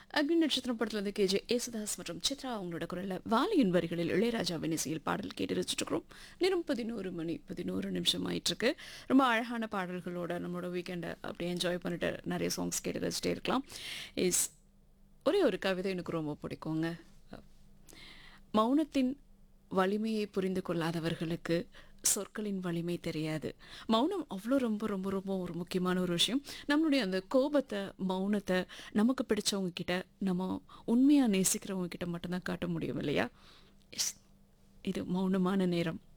அக்னி நட்சத்திரம் படத்துல வந்து கேஜே ஏசுதாஸ் மற்றும் சித்ரா அவங்களோட குரல்ல வாலியின் வரிகளில் இளையராஜாவின் இசையில் பாடல் கேட்டு ரசிச்சுட்டு இருக்கிறோம் நேரம் பதினோரு மணி பதினோரு நிமிஷம் ஆயிட்டு இருக்கு ரொம்ப அழகான பாடல்களோட நம்மளோட வீக்கெண்டை அப்படியே என்ஜாய் பண்ணிட்டு நிறைய சாங்ஸ் கேட்டு ரசிச்சிட்டே இருக்கலாம் இஸ் ஒரே ஒரு கவிதை எனக்கு ரொம்ப பிடிக்குங்க மௌனத்தின் வலிமையை புரிந்து கொள்ளாதவர்களுக்கு சொற்களின் வலிமை தெரியாது மௌனம் அவ்வளோ ரொம்ப ரொம்ப ரொம்ப ஒரு முக்கியமான ஒரு விஷயம் நம்மளுடைய அந்த கோபத்தை மௌனத்தை நமக்கு பிடிச்சவங்க கிட்ட நம்ம உண்மையாக நேசிக்கிறவங்க கிட்ட மட்டும்தான் காட்ட முடியும் இல்லையா எஸ் இது மௌனமான நேரம்